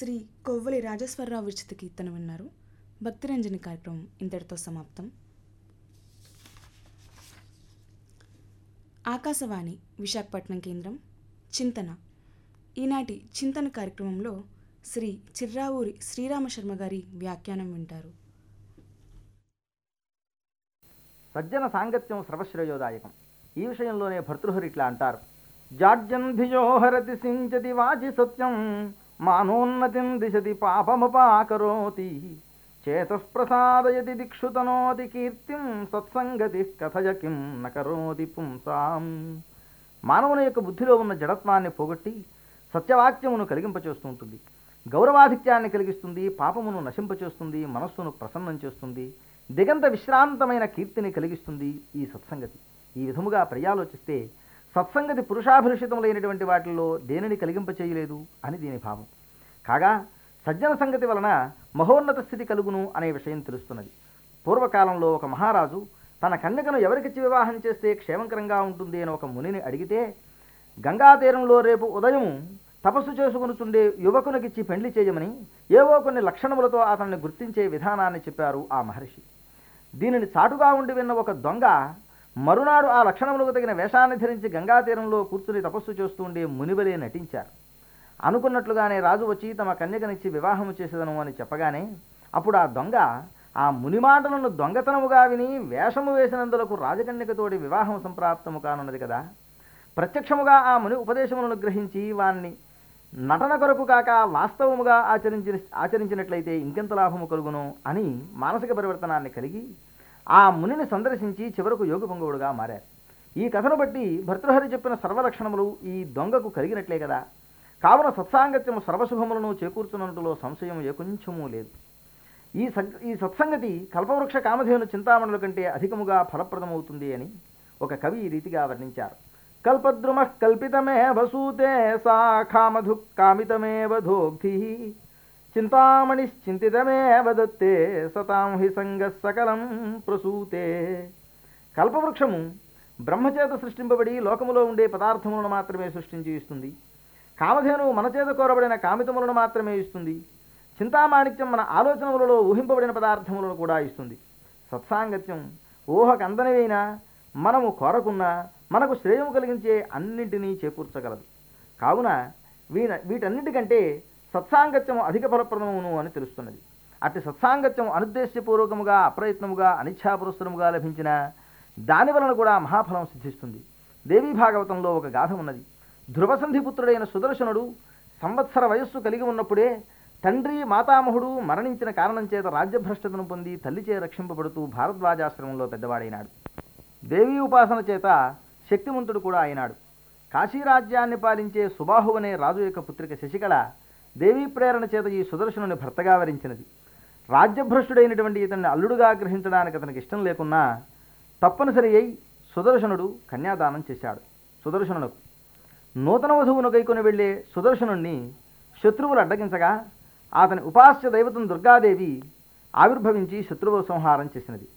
శ్రీ కొవ్వలి రాజేశ్వరరావు విరచిత కీర్తన విన్నారు భక్తిరంజని కార్యక్రమం ఇంతటితో సమాప్తం ఆకాశవాణి విశాఖపట్నం కేంద్రం చింతన ఈనాటి చింతన కార్యక్రమంలో శ్రీ చిర్రావూరి శ్రీరామ శర్మ గారి వ్యాఖ్యానం వింటారు సజ్జన సాంగత్యం సర్వశ్రేయోదాయకం ఈ విషయంలోనే భర్తృహరి ఇట్లా అంటారు జాడ్యంధియోహరతి సించతి వాచి సత్యం మానోన్నతిం దిశతి పాపముపాకరోతి చేతఃప్రసాదయతి దిక్షుతనోతి కీర్తిం సత్సంగతి కథయ కిం నకరోతి పుంసాం మానవుని యొక్క బుద్ధిలో ఉన్న జడత్వాన్ని పోగొట్టి సత్యవాక్యమును కలిగింపచేస్తూ ఉంటుంది గౌరవాధిక్యాన్ని కలిగిస్తుంది పాపమును నశింపచేస్తుంది మనస్సును ప్రసన్నం చేస్తుంది దిగంత విశ్రాంతమైన కీర్తిని కలిగిస్తుంది ఈ సత్సంగతి ఈ విధముగా పర్యాలోచిస్తే సత్సంగతి పురుషాభిలషితములైనటువంటి వాటిల్లో దేనిని కలిగింపచేయలేదు అని దీని భావం కాగా సజ్జన సంగతి వలన మహోన్నత స్థితి కలుగును అనే విషయం తెలుస్తున్నది పూర్వకాలంలో ఒక మహారాజు తన కన్యకను ఎవరికిచ్చి వివాహం చేస్తే క్షేమకరంగా ఉంటుంది అని ఒక మునిని అడిగితే గంగా తీరంలో రేపు ఉదయం తపస్సు చేసుకునుచుండే యువకునికిచ్చి పెండ్లి చేయమని ఏవో కొన్ని లక్షణములతో అతన్ని గుర్తించే విధానాన్ని చెప్పారు ఆ మహర్షి దీనిని చాటుగా ఉండి విన్న ఒక దొంగ మరునాడు ఆ లక్షణములకు తగిన వేషాన్ని ధరించి గంగా తీరంలో కూర్చుని తపస్సు చేస్తూ ఉండే మునివలే నటించారు అనుకున్నట్లుగానే రాజు వచ్చి తమ కన్యకనిచ్చి వివాహము చేసేదను అని చెప్పగానే అప్పుడు ఆ దొంగ ఆ ముని మాటలను దొంగతనముగా విని వేషము వేసినందులకు రాజకన్యకతోటి వివాహం సంప్రాప్తము కానున్నది కదా ప్రత్యక్షముగా ఆ ముని ఉపదేశములను గ్రహించి వాణ్ణి నటన కొరకు కాక వాస్తవముగా ఆచరించి ఆచరించినట్లయితే ఇంకెంత లాభము కలుగును అని మానసిక పరివర్తనాన్ని కలిగి ఆ మునిని సందర్శించి చివరకు యోగి పొంగవుడుగా మారారు ఈ కథను బట్టి భర్తృహరి చెప్పిన సర్వలక్షణములు ఈ దొంగకు కలిగినట్లే కదా కావున సత్సాంగత్యము సర్వశుభములను చేకూర్చున్నట్టులో సంశయం ఏ కొంచెమూ లేదు ఈ సగ్ ఈ సత్సంగతి కల్పవృక్ష కామధేను చింతామణుల కంటే అధికముగా ఫలప్రదమవుతుంది అని ఒక కవి ఈ రీతిగా వర్ణించారు కల్పద్రుమ కల్పితమే వసూతే సా కామధు కామితమేవ ధోగ్ధి చింతామణిశ్చింతితమేవ దత్తే సతాం హి సంగ సకలం ప్రసూతే కల్పవృక్షము బ్రహ్మచేత సృష్టింపబడి లోకములో ఉండే పదార్థములను మాత్రమే సృష్టించి ఇస్తుంది కామధేను మన చేత కోరబడిన కామితములను మాత్రమే ఇస్తుంది చింతామాణిక్యం మన ఆలోచనములలో ఊహింపబడిన పదార్థములను కూడా ఇస్తుంది సత్సాంగత్యం ఊహకు అందనివైనా మనము కోరకున్నా మనకు శ్రేయము కలిగించే అన్నింటినీ చేకూర్చగలదు కావున వీన వీటన్నిటికంటే సత్సాంగత్యము అధిక ఫలప్రదమును అని తెలుస్తున్నది అట్టి సత్సాంగత్యం అనుద్దేశ్యపూర్వకముగా అప్రయత్నముగా అనిచ్ఛాపురస్సరముగా లభించిన దాని వలన కూడా మహాఫలం సిద్ధిస్తుంది దేవీ భాగవతంలో ఒక గాథ ఉన్నది ధ్రువసంధిపుత్రుడైన సుదర్శనుడు సంవత్సర వయస్సు కలిగి ఉన్నప్పుడే తండ్రి మాతామహుడు మరణించిన కారణం చేత రాజ్యభ్రష్టతను పొంది తల్లిచే రక్షింపబడుతూ భారద్వాజాశ్రమంలో పెద్దవాడైనాడు దేవీ ఉపాసన చేత శక్తివంతుడు కూడా అయినాడు కాశీరాజ్యాన్ని పాలించే సుబాహు అనే రాజు యొక్క పుత్రిక శశికళ దేవీ ప్రేరణ చేత ఈ సుదర్శనుని భర్తగా వరించినది రాజ్యభ్రష్టుడైనటువంటి ఇతన్ని అల్లుడుగా గ్రహించడానికి అతనికి ఇష్టం లేకున్నా తప్పనిసరి అయి సుదర్శనుడు కన్యాదానం చేశాడు సుదర్శనునకు నూతన వధువును గైకొని వెళ్ళే సుదర్శనుణ్ణి శత్రువులు అడ్డగించగా అతని ఉపాస్య దైవతం దుర్గాదేవి ఆవిర్భవించి శత్రువు సంహారం చేసినది